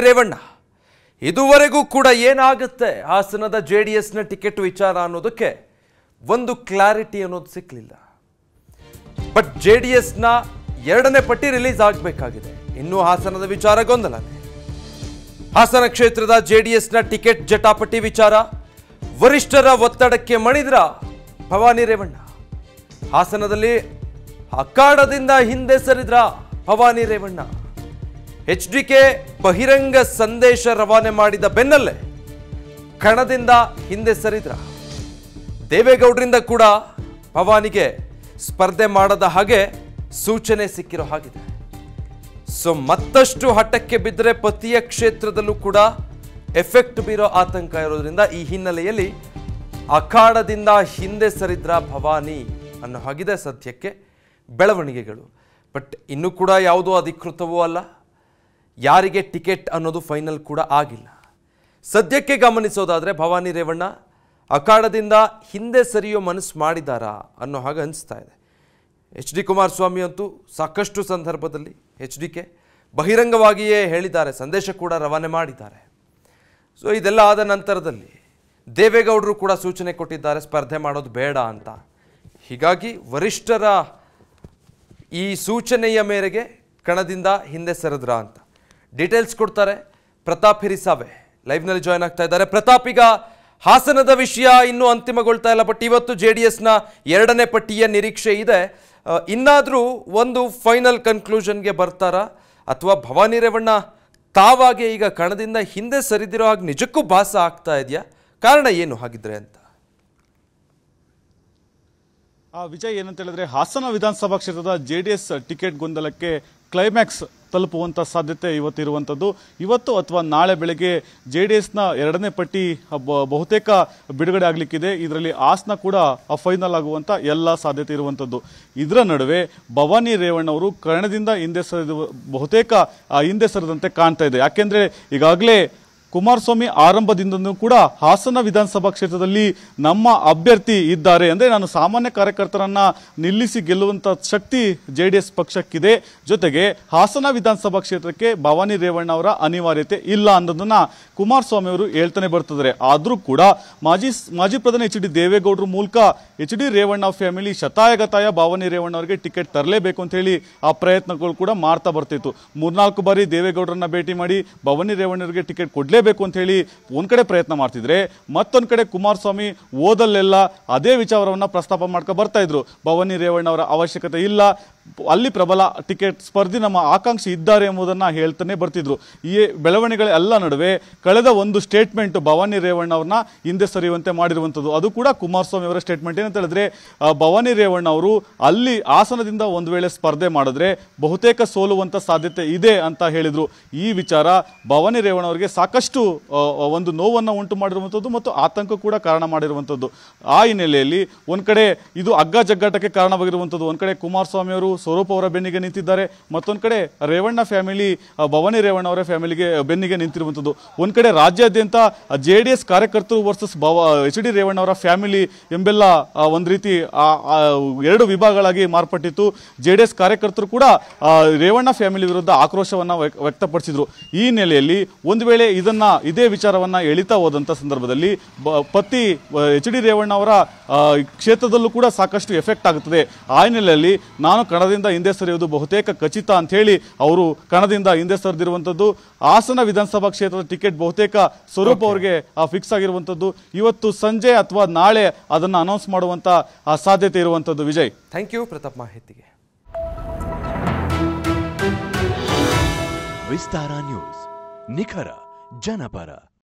ರೇವಣ್ಣ ಇದುವರೆಗೂ ಕೂಡ ಏನಾಗುತ್ತೆ ಹಾಸನದ ಜೆ ಡಿ ಎಸ್ನ ಟಿಕೆಟ್ ವಿಚಾರ ಅನ್ನೋದಕ್ಕೆ ಒಂದು ಕ್ಲಾರಿಟಿ ಅನ್ನೋದು ಸಿಕ್ಕಲಿಲ್ಲ ಬಟ್ ಜೆ ಡಿ ಎಸ್ನ ಎರಡನೇ ಪಟ್ಟಿ ರಿಲೀಸ್ ಆಗಬೇಕಾಗಿದೆ ಇನ್ನೂ ಹಾಸನದ ವಿಚಾರ ಗೊಂದಲನೇ ಹಾಸನ ಕ್ಷೇತ್ರದ ಜೆಡಿಎಸ್ನ ಟಿಕೆಟ್ ಜಟಾಪಟಿ ವಿಚಾರ ವರಿಷ್ಠರ ಒತ್ತಡಕ್ಕೆ ಮಣಿದ್ರ ಭವಾನಿ ರೇವಣ್ಣ ಹಾಸನದಲ್ಲಿ ಅಖಾಡದಿಂದ ಹಿಂದೆ ಸರಿದ್ರ Bhavani Revanna H D K ಬಹಿರಂಗ ಸಂದೇಶ ರವಾನೆ ಮಾಡಿದ ಬೆನ್ನಲ್ಲೇ ಕಣದಿಂದ ಹಿಂದೆ ಸರಿದ್ರ ದೇವೇಗೌಡರಿಂದ ಕೂಡ ಭವಾನಿಗೆ ಸ್ಪರ್ಧೆ ಮಾಡದ ಹಾಗೆ ಸೂಚನೆ ಸಿಕ್ಕಿರೋ ಹಾಗಿದೆ ಸೊ ಮತ್ತಷ್ಟು ಹಠಕ್ಕೆ ಬಿದ್ದರೆ ಪತಿಯ ಕ್ಷೇತ್ರದಲ್ಲೂ ಕೂಡ ಎಫೆಕ್ಟ್ ಬೀರೋ ಆತಂಕ ಇರೋದ್ರಿಂದ ಈ ಹಿನ್ನೆಲೆಯಲ್ಲಿ ಅಖಾಡದಿಂದ ಹಿಂದೆ ಸರಿದ್ರ ಭವಾನಿ ಅನ್ನೋ ಹಾಗಿದೆ ಸದ್ಯಕ್ಕೆ ಬೆಳವಣಿಗೆಗಳು ಬಟ್ ಇನ್ನೂ ಕೂಡ ಯಾವುದೋ ಅಧಿಕೃತವೂ ಅಲ್ಲ ಯಾರಿಗೆ ಟಿಕೆಟ್ ಅನ್ನೋದು ಫೈನಲ್ ಕೂಡ ಆಗಿಲ್ಲ ಸದ್ಯಕ್ಕೆ ಗಮನಿಸೋದಾದರೆ ಭವಾನಿ ರೇವಣ್ಣ ಅಖಾಡದಿಂದ ಹಿಂದೆ ಸರಿಯೋ ಮನಸ್ಸು ಮಾಡಿದಾರಾ ಅನ್ನೋ ಹಾಗೆ ಅನಿಸ್ತಾ ಇದೆ ಎಚ್ ಡಿ ಕುಮಾರಸ್ವಾಮಿ ಅಂತೂ ಸಾಕಷ್ಟು ಸಂದರ್ಭದಲ್ಲಿ ಎಚ್ ಡಿ ಕೆ ಬಹಿರಂಗವಾಗಿಯೇ ಹೇಳಿದ್ದಾರೆ ಸಂದೇಶ ಕೂಡ ರವಾನೆ ಮಾಡಿದ್ದಾರೆ ಸೊ ಇದೆಲ್ಲ ಆದ ನಂತರದಲ್ಲಿ ದೇವೇಗೌಡರು ಕೂಡ ಸೂಚನೆ ಕೊಟ್ಟಿದ್ದಾರೆ ಸ್ಪರ್ಧೆ ಮಾಡೋದು ಬೇಡ ಅಂತ ಹೀಗಾಗಿ ವರಿಷ್ಠರ ಈ ಸೂಚನೆಯ ಮೇರೆಗೆ ಕಣದಿಂದ ಹಿಂದೆ ಸರಿದ್ರ ಅಂತ ಡೀಟೇಲ್ಸ್ ಕೊಡ್ತಾರೆ ಪ್ರತಾಪ್ ಹಿರಿಸಾವೆ ಲೈವ್ನಲ್ಲಿ ಜಾಯ್ನ್ ಆಗ್ತಾ ಇದ್ದಾರೆ ಪ್ರತಾಪ್ ಈಗ ಹಾಸನದ ವಿಷಯ ಇನ್ನೂ ಅಂತಿಮಗೊಳ್ತಾ ಇಲ್ಲ ಬಟ್ ಇವತ್ತು ಜೆ ಡಿ ಎಸ್ನ ಎರಡನೇ ಪಟ್ಟಿಯ ನಿರೀಕ್ಷೆ ಇದೆ ಆ, ಇನ್ನಾದರೂ ಒಂದು ಫೈನಲ್ ಕನ್ಕ್ಲೂಷನ್ಗೆ ಬರ್ತಾರಾ ಅಥವಾ ಭವಾನಿ ರೇವಣ್ಣ ತಾವಾಗೆ ಈಗ ಕಣದಿಂದ ಹಿಂದೆ ಸರಿದಿರೋ ಹಾಗೆ ನಿಜಕ್ಕೂ ಭಾಸ ಆಗ್ತಾ ಇದೆಯಾ ಕಾರಣ ಏನು ಹಾಗಿದ್ರೆ ಅಂತ ಆ ವಿಜಯ್ ಏನಂತ ಹೇಳಿದ್ರೆ ಹಾಸನ ವಿಧಾನಸಭಾ ಕ್ಷೇತ್ರದ ಜೆ ಡಿ ಎಸ್ ಟಿಕೆಟ್ ಗೊಂದಲಕ್ಕೆ ಕ್ಲೈಮ್ಯಾಕ್ಸ್ ತಲುಪುವಂತ ಸಾಧ್ಯತೆ ಇವತ್ತಿರುವಂಥದ್ದು ಇವತ್ತು ಅಥವಾ ನಾಳೆ ಬೆಳಗ್ಗೆ ಜೆ ಡಿ ಎಸ್ನ ಎರಡನೇ ಪಟ್ಟಿ ಬ- ಬಹುತೇಕ ಬಿಡುಗಡೆ ಆಗಲಿಕ್ಕಿದೆ ಇದರಲ್ಲಿ ಆಸ್ನ ಕೂಡ ಫೈನಲ್ ಆಗುವಂತ ಎಲ್ಲ ಸಾಧ್ಯತೆ ಇರುವಂಥದ್ದು ಇದರ ನಡುವೆ ಭವಾನಿ ರೇವಣ್ಣ ಅವರು ಕರ್ಣದಿಂದ ಹಿಂದೆ ಸರಿದು ಬಹುತೇಕ ಆ, ಹಿಂದೆ ಸರಿದಂತೆ ಕಾಣ್ತಾ ಇದೆ ಯಾಕೆಂದ್ರೆ ಈಗಾಗಲೇ ಕುಮಾರಸ್ವಾಮಿ ಆರಂಭದಿಂದನೂ ಕೂಡ ಹಾಸನ ವಿಧಾನಸಭಾ ಕ್ಷೇತ್ರದಲ್ಲಿ ನಮ್ಮ ಅಭ್ಯರ್ಥಿ ಇದ್ದಾರೆ ಅಂದ್ರೆ ನಾನು ಸಾಮಾನ್ಯ ಕಾರ್ಯಕರ್ತರನ್ನ ನಿಲ್ಲಿಸಿ ಗೆಲ್ಲುವಂತ ಶಕ್ತಿ ಜೆ ಡಿ ಎಸ್ ಪಕ್ಷಕ್ಕಿದೆ ಜೊತೆಗೆ ಹಾಸನ ವಿಧಾನಸಭಾ ಕ್ಷೇತ್ರಕ್ಕೆ ಭವಾನಿ ರೇವಣ್ಣ ಅವರ ಅನಿವಾರ್ಯತೆ ಇಲ್ಲ ಅನ್ನೋದನ್ನ ಕುಮಾರಸ್ವಾಮಿ ಅವರು ಹೇಳ್ತಾನೆ ಬರ್ತಿದ್ದಾರೆ ಆದ್ರೂ ಕೂಡ ಮಾಜಿ ಮಾಜಿ ಪ್ರಧಾನಿ ಎಚ್ ಡಿ ದೇವೇಗೌಡರ ಮೂಲಕ ಎಚ್ ಡಿ ರೇವಣ್ಣ ಫ್ಯಾಮಿಲಿ ಶತಾಯಗತಾಯ ಭವಾನಿ ರೇವಣ್ಣ ಅವರಿಗೆ ಟಿಕೆಟ್ ತರಲೇಬೇಕು ಅಂತ ಹೇಳಿ ಆ ಪ್ರಯತ್ನಗಳು ಕೂಡ ಮಾಡ್ತಾ ಬರ್ತಿತ್ತು ಮೂರ್ನಾಲ್ಕು ಬಾರಿ ದೇವೇಗೌಡರನ್ನ ಭೇಟಿ ಮಾಡಿ ಭವಾನಿ ರೇವಣ್ಣರಿಗೆ ಟಿಕೆಟ್ ಕೊಡ್ಲೇಬೇಕು ಅಂತ ಹೇಳಿ ಒಂದ್ ಕಡೆ ಪ್ರಯತ್ನ ಮಾಡ್ತಿದ್ರೆ ಮತ್ತೊಂದ್ ಕಡೆ ಕುಮಾರಸ್ವಾಮಿ ಓದಲ್ಲೆಲ್ಲ ಅದೇ ವಿಚಾರವನ್ನ ಪ್ರಸ್ತಾಪ ಮಾಡ್ಕೊ ಬರ್ತಾ ಇದ್ರು ಭವಾನಿ ರೇವಣ್ಣ ಅವರ ಅವಶ್ಯಕತೆ ಇಲ್ಲ ಅಲ್ಲಿ ಪ್ರಬಲ ಟಿಕೆಟ್ ಸ್ಪರ್ಧಿ ನಮ್ಮ ಆಕಾಂಕ್ಷಿ ಇದ್ದಾರೆ ಎಂಬುದನ್ನ ಹೇಳ್ತಾನೆ ಬರ್ತಿದ್ರು ಈ ಬೆಳವಣಿಗೆಗಳ ಎಲ್ಲ ನಡುವೆ ಕಳೆದ ಒಂದು ಸ್ಟೇಟ್ಮೆಂಟ್ ಭವಾನಿ ರೇವಣ್ಣ ಅವ್ರನ್ನ ಹಿಂದೆ ಸರಿಯುವಂತೆ ಮಾಡಿರುವಂಥದ್ದು ಅದು ಕೂಡ ಕುಮಾರಸ್ವಾಮಿ ಅವರ ಸ್ಟೇಟ್ಮೆಂಟ್ ಏನಂತ ಹೇಳಿದ್ರೆ ಆ, ಭವಾನಿ ರೇವಣ್ಣ ಅವರು ಅಲ್ಲಿ ಆಸನದಿಂದ ಒಂದು ವೇಳೆ ಸ್ಪರ್ಧೆ ಮಾಡಿದ್ರೆ ಬಹುತೇಕ ಸೋಲುವಂತ ಸಾಧ್ಯತೆ ಇದೆ ಅಂತ ಹೇಳಿದ್ರು ಈ ವಿಚಾರ ಭವಾನಿ ರೇವಣ್ಣ ಅವರಿಗೆ ಸಾಕಷ್ಟು ಆ, ಒಂದು ನೋವನ್ನ ಉಂಟು ಮಾಡಿರುವಂಥದ್ದು ಮತ್ತು ಆತಂಕ ಕೂಡ ಕಾರಣ ಮಾಡಿರುವಂಥದ್ದು ಆ ಹಿನ್ನೆಲೆಯಲ್ಲಿ ಒಂದ್ ಕಡೆ ಇದು ಅಗ್ಗ ಜಗ್ಗಾಟಕ್ಕೆ ಕಾರಣವಾಗಿರುವಂಥದ್ದು ಒಂದ್ ಕಡೆ ಕುಮಾರಸ್ವಾಮಿ ಅವರು ಸ್ವರೂಪ್ ಅವರ ಬೆನ್ನಿಗೆ ನಿಂತಿದ್ದಾರೆ ಮತ್ತೊಂದ್ ಕಡೆ ರೇವಣ್ಣ ಫ್ಯಾಮಿಲಿ ಆ, ಭವಾನಿ ರೇವಣ್ಣ ಅವರ ಫ್ಯಾಮಿಲಿಗೆ ಬೆನ್ನಿಗೆ ನಿಂತಿರುವಂಥದ್ದು ಒಂದ್ ಕಡೆ ರಾಜ್ಯಾದ್ಯಂತ ಜೆ ಡಿ ಎಸ್ ಕಾರ್ಯಕರ್ತರು ವರ್ಸಸ್ ಭವ ಎಚ್ ಡಿ ರೇವಣ್ಣ ಅವರ ಫ್ಯಾಮಿಲಿ ಎಂಬೆಲ್ಲ ಆ, ಒಂದ್ ರೀತಿ ಆ, ಆ, ಎರಡು ವಿಭಾಗಗಳಾಗಿ ಮಾರ್ಪಟ್ಟಿತ್ತು ಜೆ ಡಿ ಎಸ್ ಕಾರ್ಯಕರ್ತರು ಕೂಡ ಆ, ರೇವಣ್ಣ ಫ್ಯಾಮಿಲಿ ವಿರುದ್ಧ ಆಕ್ರೋಶವನ್ನ ವ್ಯಕ್- ವ್ಯಕ್ತಪಡಿಸಿದ್ರು ಈ ಹಿನ್ನೆಲೆಯಲ್ಲಿ ಒಂದು ವೇಳೆ ಇದನ್ನ ಇದೇ ವಿಚಾರವನ್ನ ಎಳಿತಾ ಹೋದಂತ ಸಂದರ್ಭದಲ್ಲಿ ಬ- ಪತಿ ಎಚ್ ಡಿ ರೇವಣ್ಣ ಅವರ ಆ, ಕ್ಷೇತ್ರದಲ್ಲೂ ಕೂಡ ಸಾಕಷ್ಟು ಎಫೆಕ್ಟ್ ಆಗುತ್ತದೆ ಆ ಹಿನ್ನೆಲೆಯಲ್ಲಿ ನಾನು ಕಣದಿಂದ ಹಿಂದೆ ಸರಿಯುವುದು ಬಹುತೇಕ ಖಚಿತ ಅಂತ ಹೇಳಿ ಅವರು ಕಣದಿಂದ ಹಿಂದೆ ಸರಿದಿರುವಂತದ್ದು ಹಾಸನ ವಿಧಾನಸಭಾ ಕ್ಷೇತ್ರದ ಟಿಕೆಟ್ ಬಹುತೇಕ ಸ್ವರೂಪ್ ಅವರಿಗೆ ಫಿಕ್ಸ್ ಆಗಿರುವಂತದ್ದು ಇವತ್ತು ಸಂಜೆ ಅಥವಾ ನಾಳೆ ಅದನ್ನ ಅನೌನ್ಸ್ ಮಾಡುವಂತ ಆ, ಸಾಧ್ಯತೆ ಇರುವಂತದ್ದು ವಿಜಯ್ ಥ್ಯಾಂಕ್ ಯು ಪ್ರತಾಪ್ ಮಾಹಿತಿಗೆ ವಿಸ್ತಾರ ನ್ಯೂಸ್ ನಿಖರ ಜನಪರ